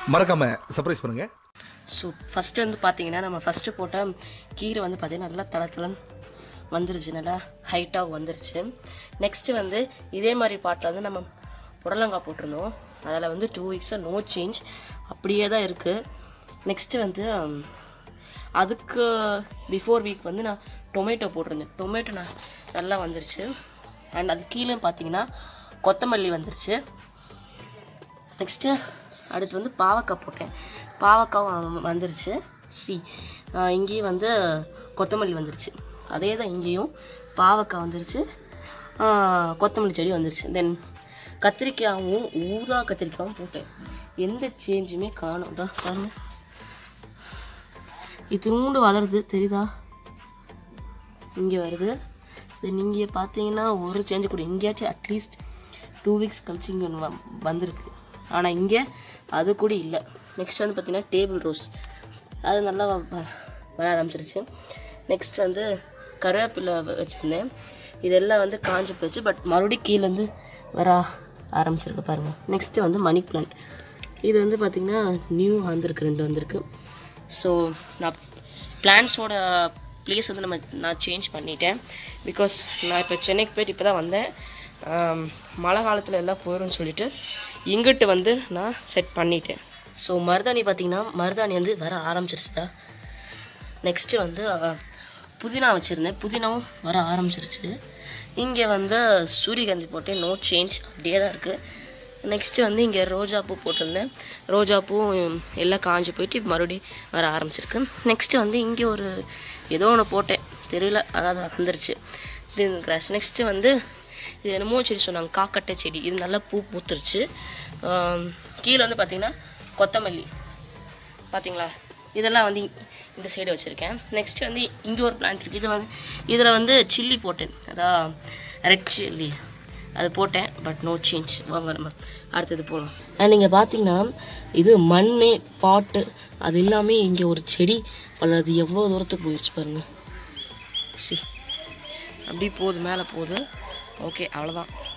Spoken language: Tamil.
மறக்காமல் சர்ப்ரைஸ் பண்ணுங்கள் ஸோ ஃபஸ்ட்டு வந்து பார்த்தீங்கன்னா நம்ம ஃபஸ்ட்டு போட்ட கீரை வந்து பார்த்தீங்கன்னா நல்லா தள தளம் வந்துருச்சு நல்லா ஹைட்டாக வந்துருச்சு நெக்ஸ்ட்டு வந்து இதே மாதிரி பாட்டில் வந்து நம்ம புடலங்காய் போட்டிருந்தோம் அதில் வந்து டூ வீக்ஸாக நோ சேஞ்ச் அப்படியே தான் இருக்குது நெக்ஸ்ட்டு வந்து ஹம், அதுக்கு பிஃபோர் வீக் வந்து நான் டொமேட்டோ போட்டிருந்தேன் டொமேட்டோ நான் நல்லா வந்துருச்சு அண்ட் அது கீழே பார்த்தீங்கன்னா கொத்தமல்லி வந்துருச்சு நெக்ஸ்ட்டு அடுத்து வந்து பாவக்காய் போட்டேன் பாவக்காவும் வந்துருச்சு சி இங்கேயும் வந்து கொத்தமல்லி வந்துருச்சு அதே தான் இங்கேயும் பாவக்காய் வந்துருச்சு ஆஹ், கொத்தமல்லி செடி வந்துருச்சு தென் கத்திரிக்காயும் ஊதா கத்திரிக்காயும் போட்டேன் எந்த சேஞ்சுமே காணும் தான் பாருங்க இத்தினூண்டு வளருது தெரியுதா இங்கே வருது தென் இங்கே பார்த்தீங்கன்னா ஒரு சேஞ்சு கூட இங்கேயாச்சும் அட்லீஸ்ட் டூ வீக்ஸ் கழிச்சு இங்கே ஒன்று வ- வந்திருக்கு ஆனால் இங்கே அது கூட இல்லை நெக்ஸ்ட் வந்து பார்த்தீங்கன்னா டேபிள் ரோஸ் அது நல்லா வ- வ- வர ஆரம்பிச்சிருச்சு நெக்ஸ்ட் வந்து கருவேப்பிலை வ- வச்சுருந்தேன் இதெல்லாம் வந்து காஞ்சு போச்சு பட் மறுபடியும் கீழேருந்து வர ஆரம்பிச்சிருக்கு பாருங்கள் நெக்ஸ்ட்டு வந்து மணி பிளான்ட் இது வந்து பார்த்திங்கன்னா நியூ வந்திருக்கு ரெண்டு வந்திருக்கு ஸோ நான் பிளான்ஸோட ப்ளேஸ் வந்து நம்ம நான் சேஞ்ச் பண்ணிட்டேன் பிகாஸ் நான் இப்போ சென்னைக்கு போயிட்டு இப்போ தான் வந்தேன் ஆம், மழை காலத்தில் எல்லாம் போயிடும்னு சொல்லிட்டு இங்கிட்டு வந்து நான் செட் பண்ணிட்டேன் ஸோ மருதாணி பார்த்திங்கன்னா மருதாணி வந்து வர ஆரம்பிச்சிருச்சுதா நெக்ஸ்ட்டு வந்து அஹ், புதினா வச்சுருந்தேன் புதினாவும் வர ஆரம்பிச்சிருச்சு இங்கே வந்து சூரியகாந்தி போட்டேன் நோ சேஞ்ச் அப்படியே தான் இருக்குது நெக்ஸ்ட்டு வந்து இங்கே ரோஜா பூ போட்டிருந்தேன் ரோஜா பூவும் எல்லாம் காஞ்சு போயிட்டு இப்ப மறுபடியும் வர ஆரம்பிச்சிருக்கு நெக்ஸ்ட்டு வந்து இங்கே ஒரு ஏதோ ஒன்று போட்டேன் தெரியல ஆனால் அது வந்துருச்சு இது கிராஸ் நெக்ஸ்ட்டு வந்து இது என்னமோ செடி சொன்னாங்க காக்கட்டை செடி இது நல்லா பூ பூத்துருச்சு ஆம், கீழே வந்து பார்த்திங்கன்னா கொத்தமல்லி பார்த்தீங்களா இதெல்லாம் வந்து இ- இந்த சைடு வச்சுருக்கேன் நெக்ஸ்ட் வந்து இங்கே ஒரு பிளான்ட் இருக்குது இது வந்து இதில் வந்து சில்லி போட்டேன் அதான் ரெட் சில்லி அது போட்டேன் பட் நோ சேஞ்ச் வாங்க நம்ம அடுத்தது போகலாம் அண்ட் நீங்கள் பார்த்தீங்கன்னா இது மண் பாட்டு அது எல்லாமே இங்கே ஒரு செடி வளருது எவ்வளோ தூரத்துக்கு போயிடுச்சு பாருங்கள் சி அப்படி போகுது மேலே போகுது ஓகே அவ்வளோதான்